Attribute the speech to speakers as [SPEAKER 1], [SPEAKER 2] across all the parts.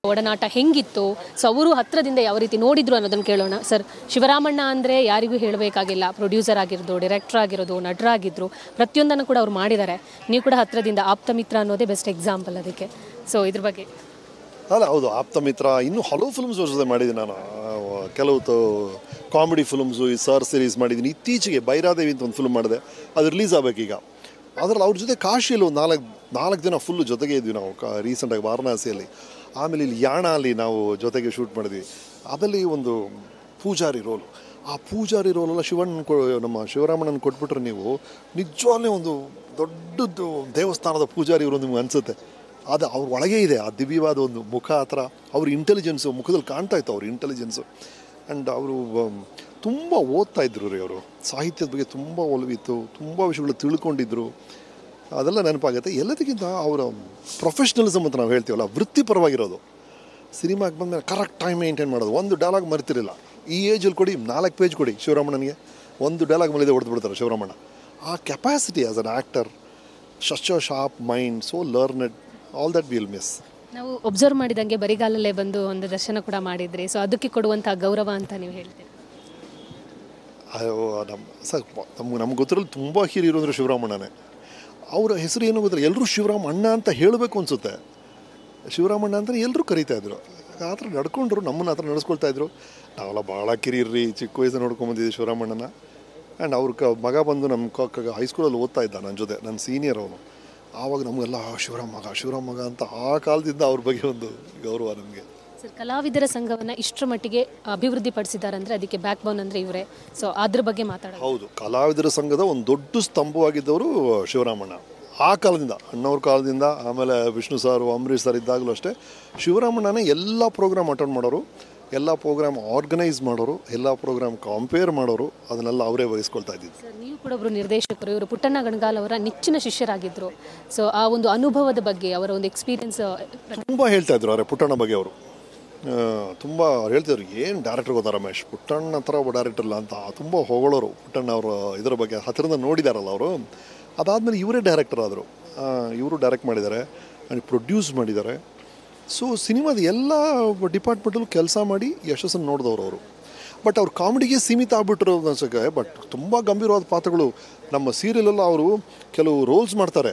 [SPEAKER 1] ಒಡನಾಟ ಹೆಂಗಿತ್ತು ಸೊ ಅವರು ಹತ್ರದಿಂದ ಯಾವ ರೀತಿ ನೋಡಿದ್ರು ಅನ್ನೋದನ್ನು ಕೇಳೋಣ ಸರ್ ಶಿವರಾಮಣ್ಣ ಅಂದರೆ ಯಾರಿಗೂ ಹೇಳಬೇಕಾಗಿಲ್ಲ ಪ್ರೊಡ್ಯೂಸರ್ ಆಗಿರೋದು ಡೈರೆಕ್ಟರ್ ಆಗಿರೋದು ನಟರಾಗಿದ್ರು ಪ್ರತಿಯೊಂದನ್ನು ಕೂಡ ಅವ್ರು ಮಾಡಿದ್ದಾರೆ ನೀವು ಕೂಡ ಹತ್ರದಿಂದ ಆಪ್ತ ಮಿತ್ರ ಅನ್ನೋದೇ ಬೆಸ್ಟ್ ಎಕ್ಸಾಂಪಲ್ ಅದಕ್ಕೆ ಸೊ ಇದ್ರ ಬಗ್ಗೆ
[SPEAKER 2] ಅಲ್ಲ ಹೌದು ಆಪ್ತ ಮಿತ್ರ ಇನ್ನೂ ಹಲವು ಫಿಲ್ಮ್ಸ್ ಜೊತೆ ಮಾಡಿದ್ದೀನಿ ನಾನು ಆ, ಕೆಲವು ಕಾಮಿಡಿ ಫಿಲ್ಮ್ಸು ಈ ಸರ್ ಸೀರೀಸ್ ಮಾಡಿದ್ದೀನಿ ಇತ್ತೀಚೆಗೆ ಬೈರಾದೇವಿ ಅಂತ ಒಂದು ಫಿಲ್ಮ್ ಮಾಡಿದೆ ಅದು ರಿಲೀಸ್ ಆಗಬೇಕೀಗ ಅದರಲ್ಲಿ ಅವ್ರ ಜೊತೆ ಕಾಶಿಯಲ್ಲಿ ಒಂದು ನಾಲ್ಕು ನಾಲ್ಕು ದಿನ ಫುಲ್ಲು ಜೊತೆಗೆ ಇದ್ವಿ ನಾವು ಕ ರೀಸೆಂಟಾಗಿ ವಾರಣಾಸಿಯಲ್ಲಿ ಆಮೇಲೆ ಇಲ್ಲಿ ಯಾಣ ಅಲ್ಲಿ ನಾವು ಜೊತೆಗೆ ಶೂಟ್ ಮಾಡಿದ್ವಿ ಅದಲ್ಲಿ ಒಂದು ಪೂಜಾರಿ ರೋಲು ಆ ಪೂಜಾರಿ ರೋಲೆಲ್ಲ ಶಿವಣ್ಣ ಕೊ ನಮ್ಮ ಶಿವರಾಮಣ್ಣನ ಕೊಟ್ಬಿಟ್ರೆ ನೀವು ನಿಜವಾಗ್ಲೇ ಒಂದು ದೊಡ್ಡದು ದೇವಸ್ಥಾನದ ಪೂಜಾರಿ ಇವರು ನಿಮ್ಗೆ ಅನಿಸುತ್ತೆ ಅದು ಅವ್ರ ಒಳಗೆ ಇದೆ ಆ ದಿವ್ಯವಾದ ಒಂದು ಮುಖ ಆ ಥರ ಅವ್ರ ಇಂಟೆಲಿಜೆನ್ಸು ಮುಖದಲ್ಲಿ ಕಾಣ್ತಾ ಇತ್ತು ಅವ್ರ ಇಂಟೆಲಿಜೆನ್ಸು ಆ್ಯಂಡ್ ಅವರು ತುಂಬ ಓದ್ತಾ ಇದ್ರು ರೀ ಅವರು ಸಾಹಿತ್ಯದ ಬಗ್ಗೆ ತುಂಬ ಒಲವಿತ್ತು ತುಂಬ ವಿಷಯಗಳು ತಿಳ್ಕೊಂಡಿದ್ರು ಅದೆಲ್ಲ ನೆನಪಾಗುತ್ತೆ ಎಲ್ಲದಕ್ಕಿಂತ ಅವರ ಪ್ರೊಫೆಷ್ನಲಿಸಮ್ ಅಂತ ನಾವು ಹೇಳ್ತೀವಲ್ಲ ವೃತ್ತಿಪರವಾಗಿರೋದು ಸಿನಿಮಾಗೆ ಬಂದಮೇಲೆ ಕರೆಕ್ಟ್ ಟೈಮ್ ಮೇಂಟೈನ್ ಮಾಡೋದು ಒಂದು ಡೈಲಾಗ್ ಮರಿತಿರಲಿಲ್ಲ ಈ ಏಜಲ್ಲಿ ಕೊಡಿ ನಾಲ್ಕು ಪೇಜ್ ಕೊಡಿ ಶಿವರಾಮಣ್ಣನಿಗೆ ಒಂದು ಡೈಲಾಗ್ ಮೇಲಿದೆ ಹೊಡೆದು ಬಿಡ್ತಾರೆ ಶಿವರಾಮಣ್ಣ ಆ capacity as an actor such sharp mind so learned all that will miss
[SPEAKER 1] ನಾವು ಒಬ್ಸರ್ವ್ ಮಾಡಿದಂಗೆ ಬರಿಗಾಲಲ್ಲೇ ಬಂದು ಒಂದು ದರ್ಶನ ಕೂಡ ಮಾಡಿದ್ರಿ ಸೊ ಅದಕ್ಕೆ ಕೊಡುವಂಥ ಗೌರವ ಅಂತ ನೀವು ಹೇಳ್ತೀರಿ
[SPEAKER 2] ನಮ್ಮ ಸರ್ ನಮ್ಗೆ ನಮ್ಗೆ ಗೊತ್ತಿರಲು ತುಂಬ ಹಿರಿಯರು ಅಂದರೆ ಶಿವರಾಮಣ್ಣನೇ ಅವರ ಹೆಸರು ಏನು ಗೊತ್ತಿಲ್ಲ ಎಲ್ಲರೂ ಶಿವರಾಮ ಅಣ್ಣ ಅಂತ ಹೇಳಬೇಕು ಅನಿಸುತ್ತೆ ಶಿವರಾಮಣ್ಣ ಅಂತ ಎಲ್ಲರೂ ಕರೀತಾ ಇದ್ರು ಆ ಥರ ನಡ್ಕೊಂಡ್ರು ನಮ್ಮನ್ನ ಆ ಥರ ನಡೆಸ್ಕೊಳ್ತಾ ಇದ್ರು ನಾವೆಲ್ಲ ಭಾಳ ಕಿರಿಯರ್ರಿ ಚಿಕ್ಕ ವಯಸ್ಸು ನೋಡ್ಕೊಂಬಂದಿದ್ವಿ ಶಿವರಾಮಣ್ಣನ ಆ್ಯಂಡ್ ಅವ್ರ ಕ ಮಗ ಬಂದು ನಮ್ಮ ಕ ಹೈಸ್ಕೂಲಲ್ಲಿ ಓದ್ತಾ ಇದ್ದ ನನ್ನ ಜೊತೆ ನನ್ನ ಸೀನಿಯರ್ ಅವನು ಆವಾಗ ನಮಗೆಲ್ಲ ಆ, ಶಿವರಾಮ್ ಮಗ ಶಿವರಾಮ್ ಮಗ ಅಂತ ಆ ಕಾಲದಿಂದ ಅವ್ರ ಬಗ್ಗೆ ಒಂದು ಗೌರವ ನಮಗೆ
[SPEAKER 1] ಸರ್ ಕಲಾವಿದರ ಸಂಘವನ್ನು ಇಷ್ಟರ ಮಟ್ಟಿಗೆ ಅಭಿವೃದ್ಧಿ ಪಡಿಸಿದ್ದಾರೆ ಅಂದರೆ ಅದಕ್ಕೆ ಬ್ಯಾಕ್ ಬೋನ್ ಅಂದರೆ ಇವರೇ ಸೊ ಅದ್ರ ಬಗ್ಗೆ ಮಾತಾಡೋದು
[SPEAKER 2] ಹೌದು ಕಲಾವಿದರ ಸಂಘದ ಒಂದು ದೊಡ್ಡ ಸ್ತಂಭವಾಗಿದ್ದವರು ಶಿವರಾಮಣ್ಣ ಆ ಕಾಲದಿಂದ ಅಣ್ಣವ್ರ ಕಾಲದಿಂದ ಆಮೇಲೆ ವಿಷ್ಣು ಸರ್ ಅಂಬರೀಷ್ ಸರ್ ಇದ್ದಾಗಲೂ ಅಷ್ಟೇ ಶಿವರಾಮಣ್ಣನೇ ಎಲ್ಲ ಪ್ರೋಗ್ರಾಮ್ ಅಟೆಂಡ್ ಮಾಡೋರು ಎಲ್ಲ ಪ್ರೋಗ್ರಾಮ್ ಆರ್ಗನೈಸ್ ಮಾಡೋರು ಎಲ್ಲ ಪ್ರೋಗ್ರಾಮ್ ಕಂಪೇರ್ ಮಾಡೋರು ಅದನ್ನೆಲ್ಲ ಅವರೇ ವಹಿಸ್ಕೊಳ್ತಾ ಇದ್ದಿದ್ದು
[SPEAKER 1] ಸರ್ ನೀವು ಕೂಡ ಒಬ್ಬರು ನಿರ್ದೇಶಕರು ಇವರು ಪುಟ್ಟಣ್ಣ ಗಣಗಾಲ್ ಅವರ ನೆಚ್ಚಿನ ಶಿಷ್ಯರಾಗಿದ್ದರು ಸೊ ಆ ಒಂದು ಅನುಭವದ ಬಗ್ಗೆ ಅವರ ಒಂದು ಎಕ್ಸ್ಪೀರಿಯನ್ಸ್
[SPEAKER 2] ತುಂಬ ಹೇಳ್ತಾ ಇದ್ರು ಅವರೇ ಪುಟ್ಟಣ್ಣ ಬಗ್ಗೆ ಅವರು ತುಂಬ ಅವ್ರು ಹೇಳ್ತಿದ್ರು ಏನು ಡೈರೆಕ್ಟರ್ ಗೊತ್ತಾ ರಮೇಶ್ ಪುಟ್ಟಣ್ಣ ಥರ ಒಬ್ಬ ಡೈರೆಕ್ಟರ್ ಇಲ್ಲ ಅಂತ ತುಂಬ ಹೊಗಳೋರು ಪುಟ್ಟಣ್ಣ ಅವರು ಇದರ ಬಗ್ಗೆ ಹತ್ತಿರದಿಂದ ನೋಡಿದಾರಲ್ಲ ಅವರು ಅದಾದಮೇಲೆ ಇವರೇ ಡೈರೆಕ್ಟರ್ ಆದರು ಇವರು ಡೈರೆಕ್ಟ್ ಮಾಡಿದ್ದಾರೆ ಆ್ಯಂಡ್ ಪ್ರೊಡ್ಯೂಸ್ ಮಾಡಿದ್ದಾರೆ ಸೊ ಸಿನಿಮಾದ ಎಲ್ಲ ಡಿಪಾರ್ಟ್ಮೆಂಟಲ್ಲೂ ಕೆಲಸ ಮಾಡಿ ಯಶಸ್ಸನ್ನು ನೋಡಿದವರು ಅವರು ಬಟ್ ಅವ್ರು ಕಾಮಿಡಿಗೆ ಸೀಮಿತ ಆಗ್ಬಿಟ್ರು ಅನ್ಸಕ್ಕೆ ಬಟ್ ತುಂಬ ಗಂಭೀರವಾದ ಪಾತ್ರಗಳು ನಮ್ಮ ಸೀರಿಯಲೆಲ್ಲ ಅವರು ಕೆಲವು ರೋಲ್ಸ್ ಮಾಡ್ತಾರೆ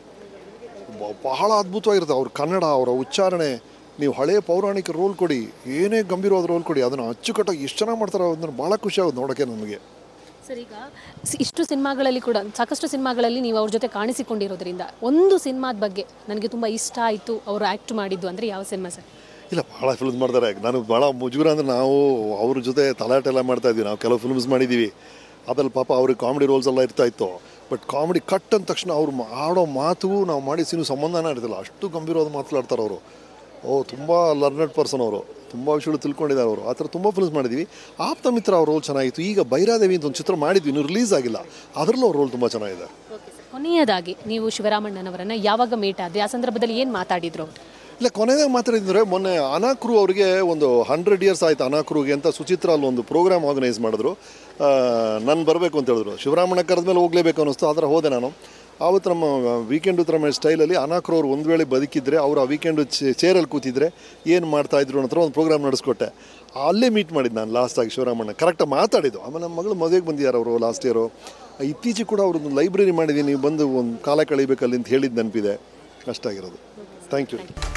[SPEAKER 2] ಬ- ಬಹಳ ಅದ್ಭುತವಾಗಿರುತ್ತೆ ಅವ್ರ ಕನ್ನಡ ಅವರ ಉಚ್ಚಾರಣೆ ನೀವು ಹಳೆಯ ಪೌರಾಣಿಕ ರೋಲ್ ಕೊಡಿ ಏನೇ ಗಂಭೀರವಾದ ರೋಲ್ ಕೊಡಿ ಅದನ್ನು ಅಚ್ಚುಕಟ್ಟಾಗಿ ಎಷ್ಟು ಚೆನ್ನಾಗಿ ಮಾಡ್ತಾರೆ ಅದನ್ನು ಭಾಳ ಖುಷಿ ಆಗುತ್ತೆ ನೋಡೋಕ್ಕೆ ನಮಗೆ
[SPEAKER 1] ಸರ್ ಈಗ ಸಿ- ಇಷ್ಟು ಸಿನಿಮಾಗಳಲ್ಲಿ ಕೂಡ ಸಾಕಷ್ಟು ಸಿನಿಮಾಗಳಲ್ಲಿ ನೀವು ಅವ್ರ ಜೊತೆ ಕಾಣಿಸಿಕೊಂಡಿರೋದ್ರಿಂದ ಒಂದು ಸಿನಿಮಾದ ಬಗ್ಗೆ ನನಗೆ ತುಂಬ ಇಷ್ಟ ಆಯಿತು ಅವರು ಆ್ಯಕ್ಟ್ ಮಾಡಿದ್ದು ಅಂದರೆ ಯಾವ ಸಿನಿಮಾ ಸರ್
[SPEAKER 2] ಇಲ್ಲ ಭಾಳ ಫಿಲ್ಮ್ಸ್ ಮಾಡ್ತಾರೆ ನಾನು ಭಾಳ ಮುಜುಗರ ಅಂದರೆ ನಾವು ಅವ್ರ ಜೊತೆ ತಲಾಟೆ ಎಲ್ಲ ಮಾಡ್ತಾ ಇದ್ವಿ ನಾವು ಕೆಲವು ಫಿಲ್ಮ್ಸ್ ಮಾಡಿದ್ದೀವಿ ಅದ್ರಲ್ಲಿ ಪಾಪ ಅವ್ರಿಗೆ ಕಾಮಿಡಿ ರೋಲ್ಸ್ ಎಲ್ಲ ಇರ್ತಾ ಇತ್ತು ಬಟ್ ಕಾಮಿಡಿ ಕಟ್ ಅಂದ ತಕ್ಷಣ ಅವ್ರು ಮಾ- ಆಡೋ ಮಾತು ನಾವು ಮಾಡಿ ಸಿನಿಮಾ ಸಂಬಂಧನೇ ಇರ್ತಿಲ್ಲ ಅಷ್ಟು ಗಂಭೀರವಾದ ಮಾತನಾಡ್ತಾರೆ ಅವರು ಓ ತುಂಬ ಲರ್ನೆಡ್ ಪರ್ಸನ್ ಅವರು ತುಂಬ ವಿಷಯಗಳು ತಿಳ್ಕೊಂಡಿದ್ದಾರೆ ಅವರು ಆ ಥರ ತುಂಬ ಫಿಲ್ಮ್ಸ್ ಮಾಡಿದ್ದೀವಿ ಆಪ್ತ ಮಿತ್ರ ಅವ್ರ ರೋಲ್ ಚೆನ್ನಾಗಿತ್ತು ಈಗ ಬೈರಾದೇವಿ ಅಂತ ಒಂದು ಚಿತ್ರ ಮಾಡಿದ್ವಿ ಇನ್ನೂ ರಿಲೀಸ್ ಆಗಿಲ್ಲ ಅದರಲ್ಲೂ ಅವ್ರ ರೋಲ್ ತುಂಬ ಚೆನ್ನಾಗಿದೆ
[SPEAKER 1] ಕೊನೆಯದಾಗಿ ನೀವು ಶಿವರಾಮಣ್ಣನವರನ್ನ ಯಾವಾಗ ಮೀಟ್ ಆದ್ರಿ ಆ ಸಂದರ್ಭದಲ್ಲಿ ಏನು ಮಾತಾಡಿದ್ರು ಅವ್ರು?
[SPEAKER 2] ಇಲ್ಲ ಕೊನೆಯದಾಗ ಮಾತಾಡಿದ್ರೆ ಮೊನ್ನೆ ಅನಾಕ್ರು ಅವರಿಗೆ ಒಂದು ಹಂಡ್ರೆಡ್ ಇಯರ್ಸ್ ಆಯ್ತು ಅನಾಕ್ರುಗೆ ಅಂತ ಸುಚಿತ್ರ ಅಲ್ಲಿ ಒಂದು ಪ್ರೋಗ್ರಾಮ್ ಆರ್ಗನೈಸ್ ಮಾಡಿದ್ರು ನಾನು ಬರಬೇಕು ಅಂತ ಹೇಳಿದ್ರು ಶಿವರಾಮಣ್ಣ ಕರೆದ ಮೇಲೆ ಹೋಗಲೇಬೇಕು ಅನ್ನಿಸ್ತು ಆ ಥರ ಹೋದೆ ನಾನು ಆವತ್ತು ನಮ್ಮ ವೀಕೆಂಡ್ ಉತ್ತರ ಸ್ಟೈಲಲ್ಲಿ ಅನಾಕ್ರು ಅವ್ರು ಒಂದು ವೇಳೆ ಬದುಕಿದ್ರೆ ಅವರು ಆ ವೀಕೆಂಡು ಚೇರಲ್ಲಿ ಕೂತಿದ್ರೆ ಏನು ಮಾಡ್ತಾ ಇದ್ರು ಅನ್ನೋ ಥರ ಒಂದು ಪ್ರೋಗ್ರಾಮ್ ನಡೆಸ್ಕೊಟ್ಟೆ ಅಲ್ಲೇ ಮೀಟ್ ಮಾಡಿದ್ದು ನಾನು ಲಾಸ್ಟಾಗಿ ಶಿವರಾಮಣ್ಣ ಕರೆಕ್ಟಾಗಿ ಮಾತಾಡಿದ್ದು ಆಮೇಲೆ ನಮ್ಮ ಮಗಳು ಮದುವೆಗೆ ಬಂದಿದ್ದಾರೆ ಅವರು ಲಾಸ್ಟ್ ಇಯರು ಇತ್ತೀಚೆಗೆ ಕೂಡ ಅವ್ರದ್ದು ಲೈಬ್ರರಿ ಮಾಡಿದ್ದೀನಿ ನೀವು ಬಂದು ಒಂದು ಕಾಲ ಕಳಿಬೇಕಲ್ಲಿ ಅಂತ ಹೇಳಿದ್ದು ನೆನಪಿದೆ ಅಷ್ಟಾಗಿರೋದು ಥ್ಯಾಂಕ್ ಯು